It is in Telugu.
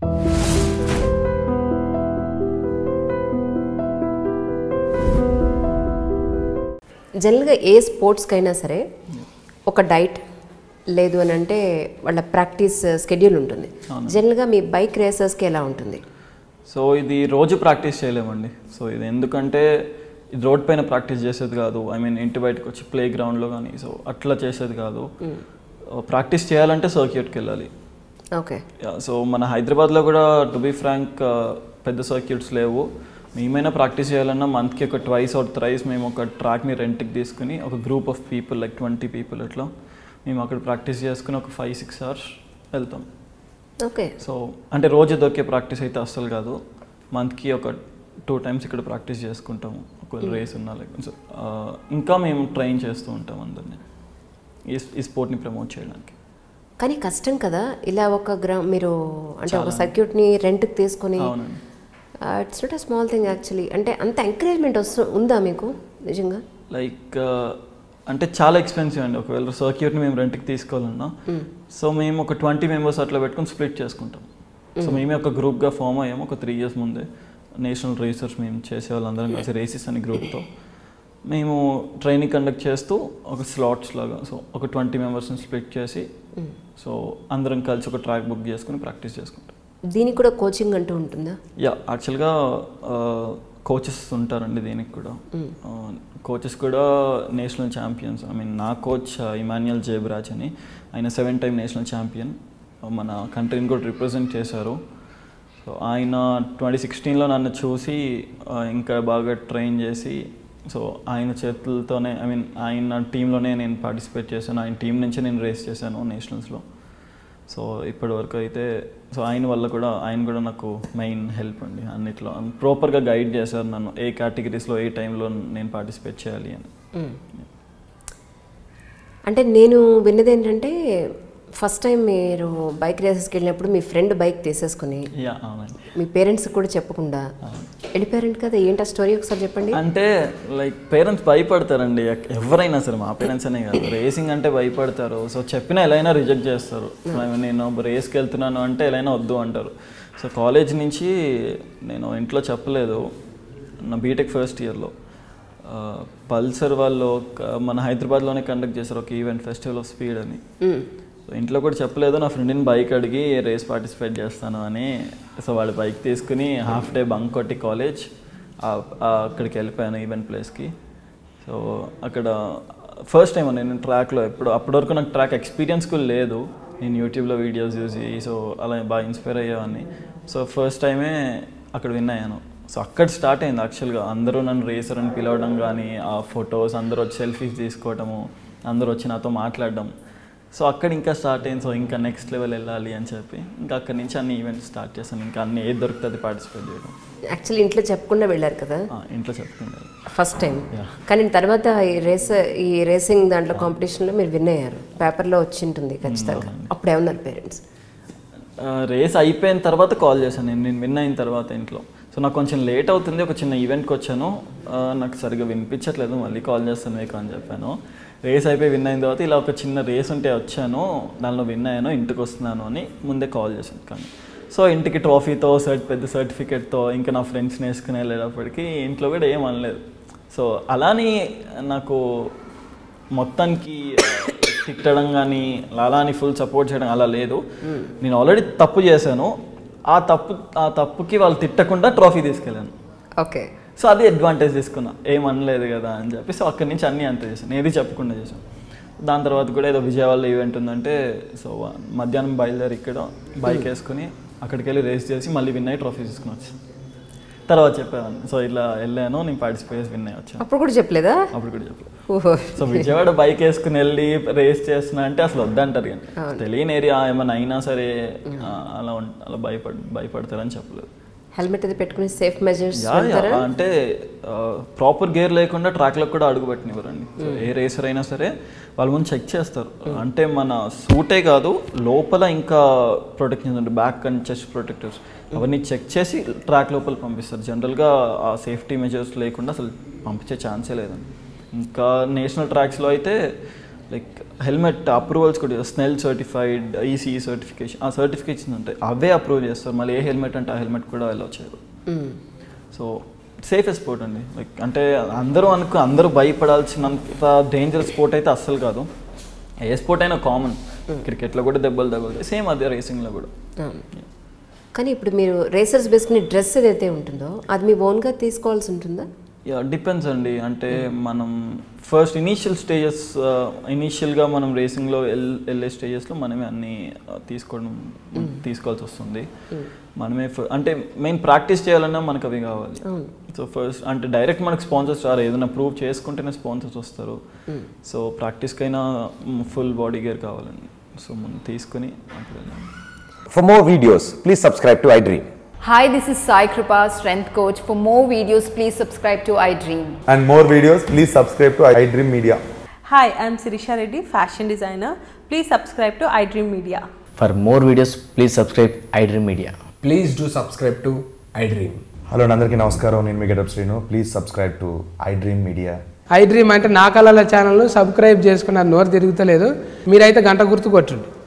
జనరల్గా ఏ స్పోర్ట్స్కైనా సరే ఒక డైట్ లేదు అని అంటే వాళ్ళ ప్రాక్టీస్ స్కెడ్యూల్ ఉంటుంది జనరల్గా మీ బైక్ రేసర్స్కి ఎలా ఉంటుంది సో ఇది రోజు ప్రాక్టీస్ చేయలేమండి సో ఇది ఎందుకంటే ఇది రోడ్ పైన ప్రాక్టీస్ చేసేది కాదు ఐ మీన్ ఇంటి బయటకు వచ్చి ప్లే గ్రౌండ్లో కానీ సో అట్లా చేసేది కాదు ప్రాక్టీస్ చేయాలంటే సర్క్యూట్కి వెళ్ళాలి ఓకే సో మన హైదరాబాద్లో కూడా టు బీ ఫ్రాంక్ పెద్ద సర్క్యూట్స్ లేవు మేమైనా ప్రాక్టీస్ చేయాలన్నా మంత్కి ఒక ట్వైస్ ఆర్ థ్రైస్ మేము ఒక ట్రాక్ని రెంట్కి తీసుకుని ఒక group of people like twenty people అట్లా మేము అక్కడ ప్రాక్టీస్ చేసుకుని ఒక ఫైవ్ సిక్స్ అవర్స్ వెళ్తాం ఓకే సో అంటే రోజు దొరికే ప్రాక్టీస్ అయితే అస్సలు కాదు మంత్కి ఒక టూ టైమ్స్ ఇక్కడ ప్రాక్టీస్ చేసుకుంటాము ఒకవేళ రేస్ ఉన్నా లేకపోతే సో, ఆ, ఇంకా మేము ట్రైన్ చేస్తూ ఉంటాం అందరినీ ఈ ఈ స్పోర్ట్ని ప్రమోట్ చేయడానికి కానీ కష్టం కదా ఇలా ఒక గ్రా మీరు అంటే ఒక సర్క్యూట్ని రెంట్కి తీసుకొని అవునండి it's not a small thing actually అంటే అంత ఎంకరేజ్మెంట్ వస్తు ఉందా మీకు నిజంగా లైక్ అంటే చాలా ఎక్స్పెన్సివ్ అండి ఒకవేళ సర్క్యూట్ని మేము రెంట్కి తీసుకోవాలన్నా సో మేము ఒక ట్వంటీ మెంబర్స్ అట్లా పెట్టుకొని స్ప్లిట్ చేసుకుంటాం సో మేమే ఒక గ్రూప్గా ఫామ్ అయ్యాము ఒక త్రీ ఇయర్స్ ముందే నేషనల్ రేసర్స్ మేము చేసే వాళ్ళందరం కలిసి రేసెస్ అని గ్రూప్తో మేము ట్రైనింగ్ కండక్ట్ చేస్తూ ఒక స్లాట్స్ లాగా సో ఒక ట్వంటీ మెంబర్స్ని స్ప్లిట్ చేసి సో అందరం కలిసి ఒక ట్రాక్ బుక్ చేసుకుని ప్రాక్టీస్ చేసుకుంటాం దీనికి కూడా కోచింగ్ అంటూ ఉంటుందా యా యాక్చువల్గా కోచెస్ ఉంటారండి దీనికి కూడా కోచెస్ కూడా నేషనల్ ఛాంపియన్స్ ఐ మీన్ నా కోచ్ ఇమాన్యుయల్ జేబ్రాజ్ అని ఆయన సెవెన్ టైం నేషనల్ ఛాంపియన్ మన కంట్రీని కూడా రిప్రజెంట్ చేశారు సో ఆయన ట్వంటీ సిక్స్టీన్లో నన్ను చూసి ఆ, ఇంకా బాగా ట్రైన్ చేసి సో ఆయన చేతులతోనే ఐ మీన్ ఆయన టీంలోనే నేను పార్టిసిపేట్ చేశాను ఆయన టీం నుంచే నేను రేస్ చేశాను నేషనల్స్లో సో ఇప్పటి వరకు అయితే సో ఆయన వల్ల కూడా ఆయన కూడా నాకు మెయిన్ హెల్ప్ అండి అన్నిట్లో ప్రాపర్గా గైడ్ చేశారు నన్ను ఏ కేటగిరీస్లో ఏ టైంలో నేను పార్టిసిపేట్ చేయాలి అని అంటే నేను విన్నది ఏంటంటే ఫస్ట్ టైం మీరు బైక్ రేసెస్కి వెళ్ళినప్పుడు మీ ఫ్రెండ్ బైక్ తీసేసుకుని యా అవునండి మీ పేరెంట్స్ కూడా చెప్పకుండా వెళ్ళిపోయారంట కదా ఏంటి ఆ స్టోరీ ఒకసారి చెప్పండి అంటే లైక్ పేరెంట్స్ భయపడతారండి ఎక్- ఎవరైనా సరే మా పేరెంట్స్ అనే కాదు రేసింగ్ అంటే భయపడతారు సో చెప్పినా ఎలా అయినా రిజెక్ట్ చేస్తారు I mean, నేను రేస్కి వెళ్తున్నాను అంటే ఎలా అయినా వద్దు అంటారు సో కాలేజ్ నుంచి నేను ఇంట్లో చెప్పలేదు నా బీటెక్ ఫస్ట్ ఇయర్లో పల్సర్ వాళ్ళు ఒక- మన హైదరాబాద్లోనే కండక్ట్ చేశారు ఒక ఈవెంట్ ఫెస్టివల్ ఆఫ్ స్పీడ్ అని మ్మ్. సో ఇంట్లో కూడా చెప్పలేదు నా ఫ్రెండ్ని బైక్ అడిగి రేస్ పార్టిసిపేట్ చేస్తాను అని సో వాడు బైక్ తీసుకుని హాఫ్ డే బంక్ కొట్టి కాలేజ్ అక్కడికి వెళ్ళిపోయాను ఈవెంట్ ప్లేస్కి సో అక్కడ ఫస్ట్ టైం నేను ట్రాక్లో ఎప్పుడు అప్పటి వరకు నాకు ట్రాక్ ఎక్స్పీరియన్స్ కూడా లేదు నేను యూట్యూబ్లో వీడియోస్ చూసి సో అలా బాగా ఇన్స్పైర్ అయ్యేవాడిని సో ఫస్ట్ టైమే అక్కడ విన్ అయ్యాను సో అక్కడ స్టార్ట్ అయింది యాక్చువల్గా అందరూ నన్ను రేసర్ అని పిలవడం కానీ ఆ ఫొటోస్ అందరూ వచ్చి సెల్ఫీస్ తీసుకోవడము అందరూ వచ్చి నాతో మాట్లాడడం సో అక్కడ ఇంకా స్టార్ట్ అయింది సో ఇంకా నెక్స్ట్ లెవెల్ వెళ్ళాలి అని చెప్పి ఇంకా అక్కడి నుంచి అన్ని ఈవెంట్స్ స్టార్ట్ చేశాను ఇంకా అన్ని ఏది దొరుకుతుంది పార్టిసిపేట్ చేయడం యాక్చువల్లీ ఇంట్లో చెప్పకుండా వెళ్ళారు కదా ఆ, ఇంట్లో చెప్తున్నారు ఫస్ట్ టైం Yeah. కానీ తర్వాత ఈ రేస్ ఈ రేసింగ్ దాంట్లో కాంపిటీషన్లో మీరు విన్ అయ్యారు పేపర్లో వచ్చి ఉంటుంది ఖచ్చితంగా అప్పుడు ఏమన్నారు పేరెంట్స్ రేస్ అయిపోయిన తర్వాత కాల్ చేశాను నేను నేను విన్ అయిన తర్వాత ఇంట్లో సో నాకు కొంచెం లేట్ అవుతుంది ఒక చిన్న ఈవెంట్కి వచ్చాను ఆ, నాకు సరిగ్గా వినిపించట్లేదు మళ్ళీ కాల్ చేస్తాను మీకు అని చెప్పాను రేస్ అయిపోయి విన్ అయిన తర్వాత ఇలా ఒక చిన్న రేస్ ఉంటే వచ్చాను దానిలో విన్ అయ్యాను ఇంటికి వస్తున్నాను అని ముందే కాల్ చేశాను కానీ సో ఇంటికి ట్రోఫీతో సర్ట్ పెద్ద సర్టిఫికేట్తో ఇంకా నా ఫ్రెండ్స్ని వేసుకుని వెళ్ళేటప్పటికి ఇంట్లో కూడా ఏం అనలేదు సో అలాని నాకు మొత్తానికి ఆ, తిట్టడం కానీ అలా అని ఫుల్ సపోర్ట్ చేయడం అలా లేదు నేను ఆల్రెడీ తప్పు చేశాను ఆ తప్పు ఆ తప్పుకి వాళ్ళు తిట్టకుండా ట్రోఫీ తీసుకెళ్ళాను ఓకే సో అది అడ్వాంటేజ్ తీసుకున్నా ఏం అనలేదు కదా అని చెప్పి సో అక్కడి నుంచి అన్నీ అంతే చేశాను ఏది చెప్పకుండా చేశాను దాని తర్వాత కూడా ఏదో విజయవాడలో ఈవెంట్ ఉందంటే సో మధ్యాహ్నం బయలుదేరి ఇక్కడ బైక్ వేసుకుని అక్కడికి వెళ్ళి రేస్ చేసి మళ్ళీ విన్ అయ్యి ట్రోఫీ తీసుకుని వచ్చాను తర్వాత చెప్పాను సో ఇట్లా వెళ్ళాను నేను పార్టిసిపేట్ చేసి విన్ అయ్యి వచ్చాను అప్పుడు కూడా చెప్పలేదా అప్పుడు కూడా చెప్పలేదు ఓహో సో విజయవాడ బైక్ వేసుకుని వెళ్ళి రేస్ చేస్తున్నా అంటే అసలు వద్దంటారు కానీ తెలియని ఏరియా ఏమైనా అయినా సరే ఆ, అలా ఉం- అలా భయపడ్ భయపడతారని చెప్పలేదు హెల్మెట్ అది పెట్టుకుని సేఫ్ మెజర్స్ యా, యా, అంటే ప్రాపర్ గేర్ లేకుండా ట్రాక్లకు కూడా అడుగు పెట్టినవారండి సో ఏ రేసర్ అయినా సరే వాళ్ళ ముందు చెక్ చేస్తారు అంటే మన సూటే కాదు లోపల ఇంకా ప్రొటెక్షన్స్ ఉంటాయి బ్యాక్ అండ్ చెస్ట్ ప్రొటెక్టర్స్ అవన్నీ చెక్ చేసి ట్రాక్ లోపల పంపిస్తారు జనరల్గా ఆ సేఫ్టీ మెజర్స్ లేకుండా అసలు పంపించే ఛాన్సే లేదండి ఇంకా నేషనల్ ట్రాక్స్లో అయితే లైక్ హెల్మెట్ అప్రూవల్స్ కూడా స్నెల్ సర్టిఫైడ్ ఈసీ సర్టిఫికేషన్ ఆ సర్టిఫికేషన్ ఉంటాయి అవే అప్రూవ్ చేస్తారు మళ్ళీ ఏ హెల్మెట్ అంటే ఆ హెల్మెట్ కూడా అలా వచ్చారు సో సేఫెస్ట్ స్పోర్ట్ అండి లైక్ అంటే అందరూ అనుకు అందరూ భయపడాల్సినంత డేంజరస్ స్పోర్ట్ అయితే అస్సలు కాదు ఏ స్పోర్ట్ అయినా కామన్ క్రికెట్లో కూడా దెబ్బలు తగులుతాయి సేమ్ అదే రేసింగ్లో కూడా కానీ ఇప్పుడు మీరు రేసర్స్ బేస్కుని డ్రెస్ ఏదైతే ఉంటుందో అది మీ ఓన్గా తీసుకోవాల్సి ఉంటుందా యా డిపెండ్స్ అండి అంటే మనం ఫస్ట్ ఇనీషియల్ స్టేజెస్ ఇనీషియల్గా మనం రేసింగ్లో వెల్ వెళ్ళే స్టేజెస్లో మనమే అన్ని uh, తీసుకోవడం తీసుకోవాల్సి వస్తుంది మనమే ఫ- అంటే మెయిన్ ప్రాక్టీస్ చేయాలన్నా మనకు అవి కావాలి సో ఫస్ట్ అంటే డైరెక్ట్ మనకు స్పాన్సర్స్ రారు ఏదైనా ప్రూవ్ చేసుకుంటేనే స్పాన్సర్స్ వస్తారు సో ప్రాక్టీస్కైనా ఫుల్ బాడీ గేర్ కావాలండి సో మనం తీసుకుని అప్పుడు వెళ్ళాలి For more videos, please subscribe to iDream. Hi, this is Sai Kripa, strength coach. For more videos, please subscribe to iDream. and more videos, please subscribe to iDream Media. Hi, I'm Sirisha Reddy, fashion designer. Please subscribe to iDream Media. For more videos, please subscribe iDream Media. Please do subscribe to iDream. Hello అందరికీ నమస్కారం నేను మీ getup Srinu please subscribe to iDream media iDream అంటే నా కళల ఛానల్ సబ్స్క్రైబ్ చేసుకున్న నోరు తిరుగుతలేదు మీరైతే గంట గుర్తు కొట్టండి